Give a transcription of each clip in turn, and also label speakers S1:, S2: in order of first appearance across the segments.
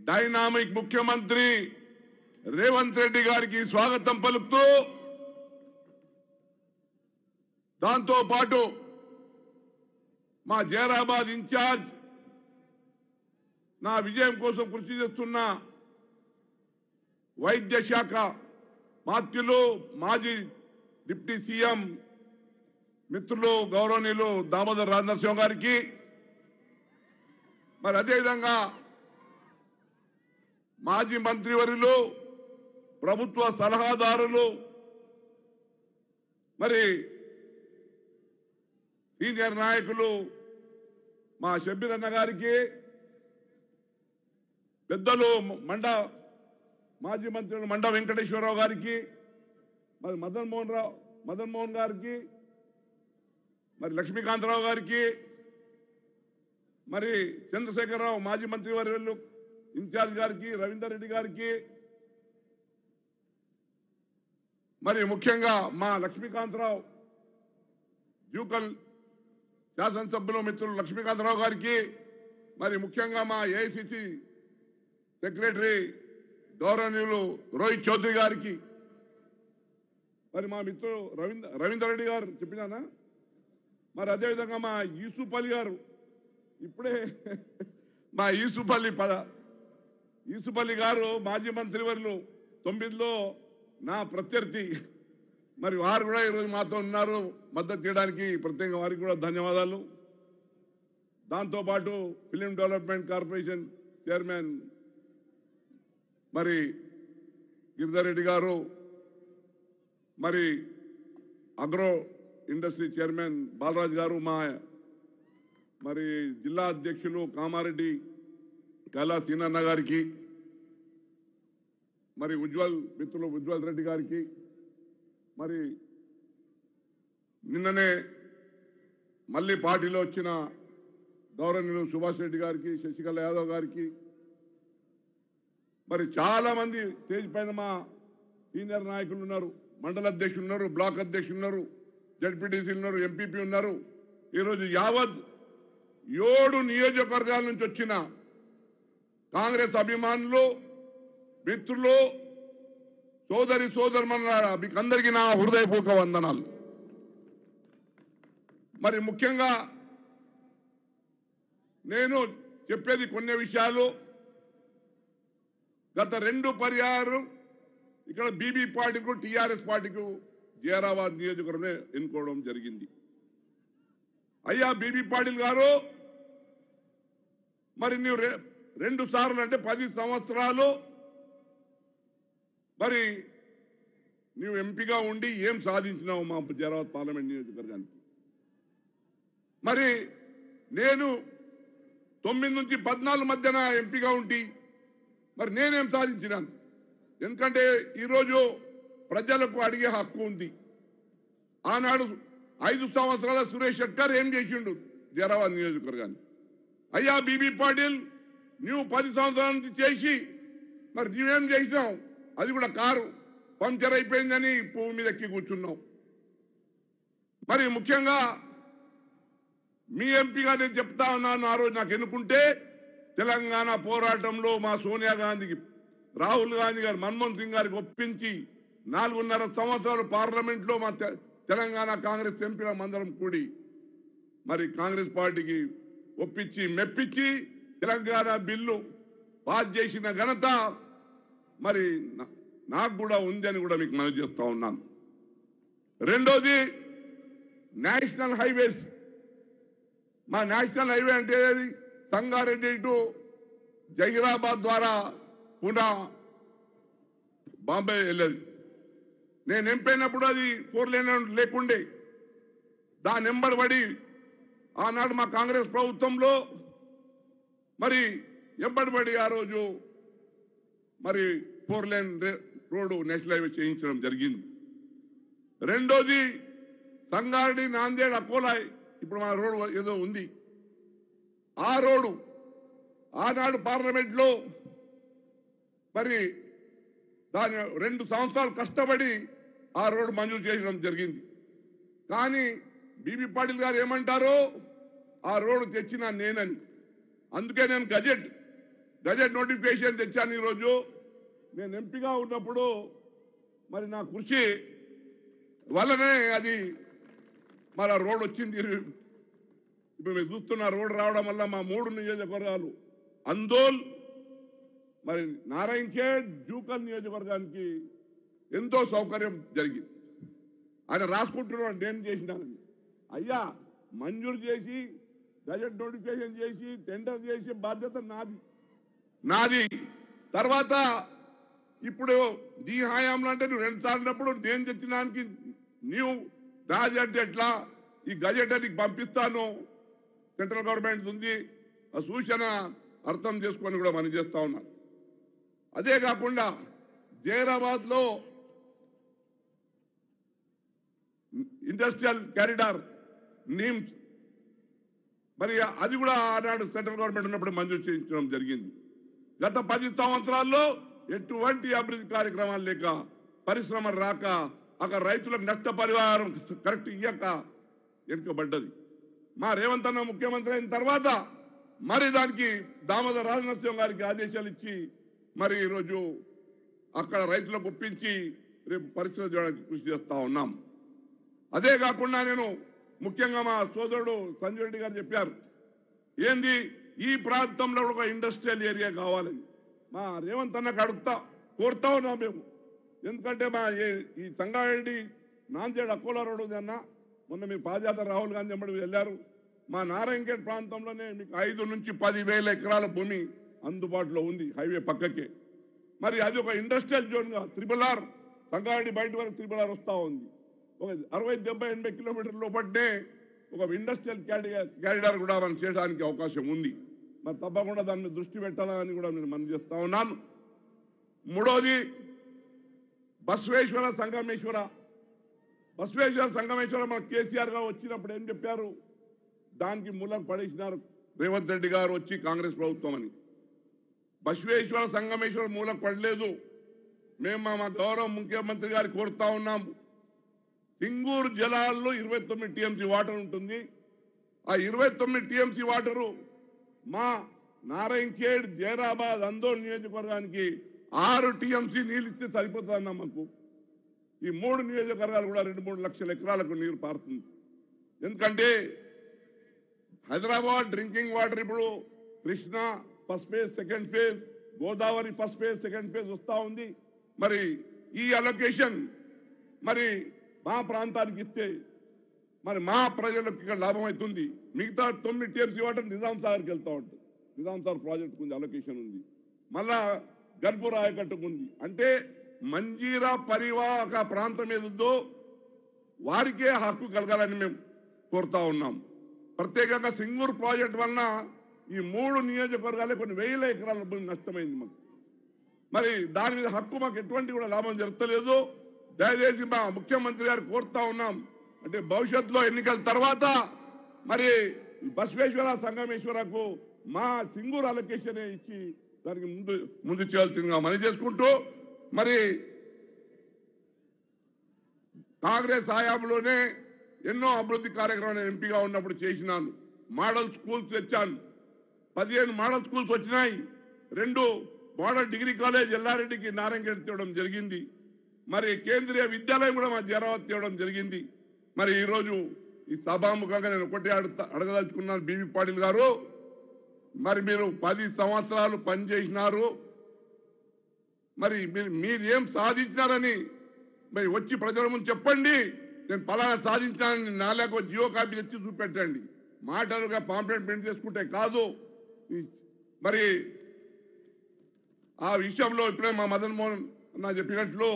S1: dynamic ముఖ్యమంత్రి రేవంత్ రెడ్డి గారికి స్వాగతం పలుకుతూ దాంతో పాటు మా జైరాబాద్ ఇన్ఛార్జ్ నా విజయం కోసం కృషి చేస్తున్న వైద్య శాఖ మాత్యులు మాజీ డిప్యూటీ సీఎం మిత్రులు గౌరవనీయులు దామోదర్ రాజనరసింహ గారికి మరి అదేవిధంగా మాజీ మంత్రివర్యులు ప్రభుత్వ సలహాదారులు మరి సీనియర్ నాయకులు మా షబ్బీర్ అన్న గారికి పెద్దలు మండ మాజీ మంత్రులు మండ వెంకటేశ్వరరావు గారికి మరి మదన్ మోహన్ రావు మదన్ మోహన్ గారికి మరి లక్ష్మీకాంతరావు గారికి మరి చంద్రశేఖరరావు మాజీ మంత్రి వర్యులు ఇన్ఛార్జ్ గారికి రవీందర్ రెడ్డి గారికి మరి ముఖ్యంగా మా లక్ష్మీకాంతరావు జూకల్ శాసనసభ్యులు మిత్రులు లక్ష్మీకాంతరావు గారికి మరి ముఖ్యంగా మా ఏఐసిసి సెక్రటరీ గౌరవనీయులు రోహిత్ చౌదరి గారికి మరి మా మిత్రుడు రవీంద్ర రవీందర్ రెడ్డి గారు చెప్పినానా మరి అదేవిధంగా మా యూసుఫ్ అలీ గారు ఇప్పుడే మా యూసుఫ్ అలీ పద యూసుఫ్ అలీ గారు మాజీ మంత్రివర్యులు తొమ్మిదిలో నా ప్రత్యర్థి మరి వారు కూడా ఈరోజు మాతో ఉన్నారు మద్దతు చేయడానికి ప్రత్యేక వారికి కూడా ధన్యవాదాలు దాంతోపాటు ఫిలిం డెవలప్మెంట్ కార్పొరేషన్ చైర్మన్ మరి గిరిధర్ రెడ్డి గారు మరి అగ్రో ఇండస్ట్రీ చైర్మన్ బాలరాజ్ గారు మా మరి జిల్లా అధ్యక్షులు కామారెడ్డి కళా సీనన్న గారికి మరి ఉజ్వల్ మిత్రులు ఉజ్వల్ రెడ్డి గారికి మరి నిన్ననే మళ్ళీ పార్టీలో వచ్చిన గౌరవనీయులు సుభాష్ రెడ్డి గారికి శశికళ యాదవ్ గారికి మరి చాలా మంది స్టేజ్ పైన మా సీనియర్ నాయకులు ఉన్నారు మండల అధ్యక్షులు ఉన్నారు బ్లాక్ అధ్యక్షులు ఉన్నారు జడ్పీటీసీ ఉన్నారు ఎంపీపీ ఉన్నారు ఈరోజు యావత్ ఏడు నియోజకవర్గాల నుంచి వచ్చిన కాంగ్రెస్ అభిమానులు మిత్రులు సోదరి సోదరుమన్నారా మీకు అందరికీ నా హృదయపూర్వక వందనాలు మరి ముఖ్యంగా నేను చెప్పేది కొన్ని విషయాలు గత రెండు పర్యాలు ఇక్కడ బీబీ పార్టీకు టీఆర్ఎస్ పార్టీకు జైరాబాద్ నియోజకవర్గమే ఎన్నుకోవడం జరిగింది అయ్యా బీబీ పాటిల్ గారు మరి నువ్వు రె- రెండు సార్లు అంటే పది సంవత్సరాలు మరి నువ్వు ఎంపీగా ఉండి ఏం సాధించినావు మా జైరాబాద్ పార్లమెంట్ నియోజకవర్గానికి మరి నేను తొమ్మిది నుంచి పద్నాలుగు మధ్యన ఎంపీగా ఉండి మరి నేనేం సాధించినాను ఎందుకంటే ఈరోజు ప్రజలకు అడిగే హక్కు ఉంది ఆనాడు ఐదు సంవత్సరాల సురేష్ షెట్కర్ ఏం చేసిండు జరాబాద్ నియోజకవర్గాన్ని అయ్యా బీబీ పాటిల్ నువ్వు పది సంవత్సరాల నుంచి చేసి మరి నువ్వేం చేసినావు అది కూడా కారు పంక్చర్ అయిపోయిందని పువ్వు మీద ఎక్కి కూర్చున్నావు మరి ముఖ్యంగా మీ ఎంపీగా నేను చెప్తా ఉన్నాను ఆ రోజు నాకు ఎన్నుకుంటే తెలంగాణ పోరాటంలో మా సోనియా గాంధీకి రాహుల్ గాంధీ గారు మన్మోహన్ సింగ్ గారికి ఒప్పించి నాలుగున్నర సంవత్సరాలు పార్లమెంట్లో మా తె- తెలంగాణ కాంగ్రెస్ ఎంపీల మందరం కూడి మరి కాంగ్రెస్ పార్టీకి ఒప్పించి మెప్పించి తెలంగాణ బిల్లు పాస్ చేసిన ఘనత మరి నా- నాకు కూడా ఉంది అని కూడా మీకు మనవి చేస్తా ఉన్నాను రెండోది నేషనల్ హైవేస్ మా నేషనల్ హైవే అంటే ఏది సంగారెడ్డి టు జహీరాబాద్ ద్వారా పునా బాంబే వెళ్ళేది నేను ఎంపైనప్పుడు అది ఫోర్ లేన్ లేకుండే దాని ఎంబడబడి ఆనాడు మా కాంగ్రెస్ ప్రభుత్వంలో మరి ఎంబడబడి ఆ రోజు మరి ఫోర్ లేన్ రే- రోడ్డు నేషనల్ హైవే చేయించడం జరిగింది రెండోది సంగారెడ్డి నాందేడ్ అకోలా ఇప్పుడు మన రోడ్డు ఏదో ఉంది ఆ రోడ్డు ఆనాడు పార్లమెంట్లో మరి దాని రెండు సంవత్సరాలు కష్టపడి ఆ రోడ్డు మంజూరు చేయడం జరిగింది కానీ బీబీ పాటిల్ గారు ఏమంటారు ఆ రోడ్డు తెచ్చిన నేనని అందుకే నేను గజెట్ గజెట్ నోటిఫికేషన్ తెచ్చాను ఈరోజు నేను ఎంపీగా ఉన్నప్పుడు మరి నా కృషి వల్లనే అది మరి ఆ రోడ్ వచ్చింది ఇప్పుడు మీరు చూస్తున్న రోడ్ రావడం వల్ల మా మూడు నియోజకవర్గాలు అందోల్ మరి నారాయణ్ ఖేడ్ జూకల్ నియోజకవర్గానికి ఎంతో సౌకర్యం జరిగింది ఆయన రాసుకుంటున్నాడు నేను చేసినానని అయ్యా మంజూరు చేసి బడ్జెట్ నోటిఫికేషన్ చేసి టెండర్ చేసి బాధ్యత నాది నాది తర్వాత ఇప్పుడు నీ హయాంలో అంటే నువ్వు రెండు సార్లు నేను తెచ్చినానికి నీవు నాది అంటే ఎట్లా ఈ గజెట్ నీకు పంపిస్తాను సెంట్రల్ గవర్నమెంట్ ఉంది ఆ సూచన అర్థం చేసుకొని కూడా మనం చేస్తా ఉన్నాను అదే కాకుండా జైరాబాద్ లో ఇండస్ట్రియల్ కారిడార్ నీమ్స్ మరి అది కూడా ఆనాడు సెంట్రల్ గవర్నమెంట్ ఉన్నప్పుడు మంజూరు చేయించడం జరిగింది గత పది సంవత్సరాల్లో ఎటువంటి అభివృద్ధి కార్యక్రమాలు లేక పరిశ్రమ రాక అక్కడ రైతులకు నష్టపరిహారం కరెక్ట్ ఇయ్యక వెనుకబడ్డది మా రేవంత్ అన్న ముఖ్యమంత్రి అయిన తర్వాత మరి దానికి దామోదర రాజనరసింహ గారికి ఆదేశాలు ఇచ్చి మరి ఈరోజు అక్కడ రైతులకు ఒప్పించి రేపు పరిశ్రమ చేయడానికి కృషి చేస్తా ఉన్నాం అదే కాకుండా నేను ముఖ్యంగా మా సోదరుడు సంజయ్ రెడ్డి గారు చెప్పారు ఏంది ఈ ప్రాంతంలో ఒక ఇండస్ట్రియల్ ఏరియా కావాలని మా రేవంత్ అన్నకు అడుగుతా కోరుతా ఉన్నాం మేము ఎందుకంటే మా ఏ- ఈ సంగారెడ్డి నాందేడ్ అకోలా రోడ్ ఉంది అన్న మొన్న మీ పాదయాత్ర రాహుల్ గాంధీ అమ్మడి వెళ్ళారు మా నారాయణఖేడ్ ప్రాంతంలోనే మీకు ఐదు నుంచి పది వేల ఎకరాల భూమి అందుబాటులో ఉంది హైవే పక్కకే మరి అది ఒక ఇండస్ట్రియల్ జోన్గా త్రిబుల్ ఆర్ సంగారెడ్డి బయట వరకు త్రిబుల్ ఆర్ వస్తూ ఉంది ఒక అరవై డెబ్బై ఎనభై కిలోమీటర్ల లోపట్నే ఒక ఇండస్ట్రియల్ క్యారిడార్ కూడా మనం చేయడానికి అవకాశం ఉంది మరి తప్పకుండా దాని మీద దృష్టి పెట్టాలని కూడా నేను మనం చేస్తా ఉన్నాను మూడోది బసవేశ్వర సంగమేశ్వర బసవేశ్వర సంగమేశ్వర మన కేసీఆర్ గారు వచ్చినప్పుడు ఏం చెప్పారు దానికి మూలం పడేసినారు రేవంత్ రెడ్డి గారు వచ్చి కాంగ్రెస్ ప్రభుత్వం అని బసవేశ్వర సంగమేశ్వర మూలం పడలేదు మేము మా- మా గౌరవ ముఖ్యమంత్రి గారు కోరుతా ఉన్నాము సింగూరు జలాల్లో ఇరవై తొమ్మిది టీఎంసీ వాటర్ ఉంటుంది ఆ ఇరవై తొమ్మిది టీఎంసీ వాటరు మా నారాయణ్ ఖేడ్ జైరాబాద్ అందోల్ నియోజకవర్గానికి ఆరు టీఎంసీ నీళ్ళు ఇస్తే సరిపోతుందన్న మాకు ఈ మూడు నియోజకవర్గాలు కూడా రెండు మూడు లక్షల ఎకరాలకు నీరు పారుతుంది ఎందుకంటే హైదరాబాద్ డ్రింకింగ్ వాటర్ ఇప్పుడు Krishna first phase second phase Godavari first phase second phase వస్తూ ఉంది మరి ఈ అలొకేషన్ మరి మా ప్రాంతానికి ఇస్తే మరి మా ప్రజలకు ఇక్కడ లాభం అవుతుంది మిగతా తొమ్మిది టీఎంసీ వాటర్ నిజాం సాగర్కి వెళ్తూ ఉంటుంది నిజాం సాగర్ ప్రాజెక్టుకు ఉంది అలొకేషన్ ఉంది మళ్ళా గన్పూర్ ఆయకట్టుకు ఉంది అంటే మంజీరా పరివాహక ప్రాంతం ఏదుందో వారికే హక్కు కలగాలని మేము కోరుతా ఉన్నాం ప్రత్యేకంగా సింగూరు ప్రాజెక్ట్ వలన ఈ మూడు నియోజకవర్గాలే కొన్ని వేల ఎకరాల భూమి నష్టమైంది మాకు మరి దాని మీద హక్కు మాకు ఎటువంటి కూడా లాభం జరగలేదు దయచేసి మా ముఖ్యమంత్రి గారు కోరుతా ఉన్నాం అంటే భవిష్యత్తులో ఎన్నికల తర్వాత మరి ఈ బసవేశ్వర సంగమేశ్వరకు మా సింగూరు అలొకేషన్ ఇచ్చి దానికి ముందు ముందు చేయాల్సిందిగా మనం చేసుకుంటూ మరి కాంగ్రెస్ హయాంలోనే ఎన్నో అభివృద్ధి కార్యక్రమాలు ఎంపీగా ఉన్నప్పుడు చేసినాను మోడల్ స్కూల్స్ తెచ్చాను పదిహేను మోడల్ స్కూల్స్ వచ్చినాయి రెండు మోడల్ డిగ్రీ కాలేజ్ ఎల్లారెడ్డికి నారాయణగఢ్ తేవడం జరిగింది మరి కేంద్రీయ విద్యాలయం కూడా మా జరావత్ తేవడం జరిగింది మరి ఈరోజు ఈ సభాముఖంగా నేను ఒకటే అడుగుతా అడగదలుచుకున్నాను బీవీ పాటిల్ గారు మరి మీరు పది సంవత్సరాలు పనిచేసినారు మరి మీరు మీరు ఏం సాధించినారని మరి వచ్చి ప్రజల ముందు చెప్పండి నేను పలానా సాధించానని నాలుగు జియో కాపీ తెచ్చి చూపెట్టండి మాటలుగా పాంప్లెట్ ప్రింట్ చేసుకుంటే కాదు ఈ- మరి ఆ విషయంలో ఇప్పుడే మా మదన్ మోహన్ అన్న చెప్పినట్లు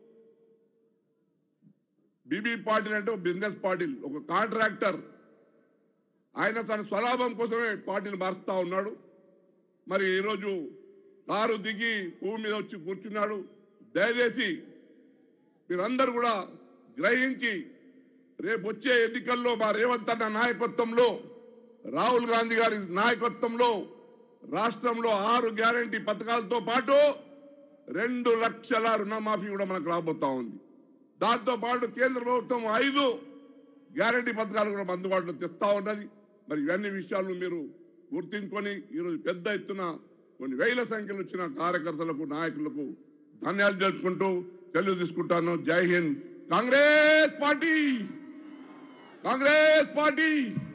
S1: బీబీ పాటిల్ అంటే ఒక బిజినెస్ పాటిల్ ఒక కాంట్రాక్టర్ ఆయన తన స్వలాభం కోసమే పార్టీని మారుస్తా ఉన్నాడు మరి ఈరోజు కారు దిగి పువ్వు మీద వచ్చి కూర్చున్నాడు దయచేసి మీరందరూ కూడా గ్రహించి రేపు వచ్చే ఎన్నికల్లో మా రేవంత్ అన్న నాయకత్వంలో రాహుల్ గాంధీ గారి నాయకత్వంలో రాష్ట్రంలో ఆరు గ్యారంటీ పథకాలతో పాటు రెండు లక్షల రుణమాఫీ కూడా మనకు రాబోతా ఉంది దాంతో పాటు కేంద్ర ప్రభుత్వం ఐదు గ్యారంటీ పథకాలు కూడా అందుబాటులో తెస్తా ఉన్నది మరి ఇవన్నీ విషయాలు మీరు గుర్తించుకొని ఈరోజు పెద్ద ఎత్తున కొన్ని వేల సంఖ్యలో వచ్చిన కార్యకర్తలకు నాయకులకు ధన్యాలు జరుపుకుంటూ సెలవు తీసుకుంటాను జై హింద్ కాంగ్రెస్ పార్టీ కాంగ్రెస్ పార్టీ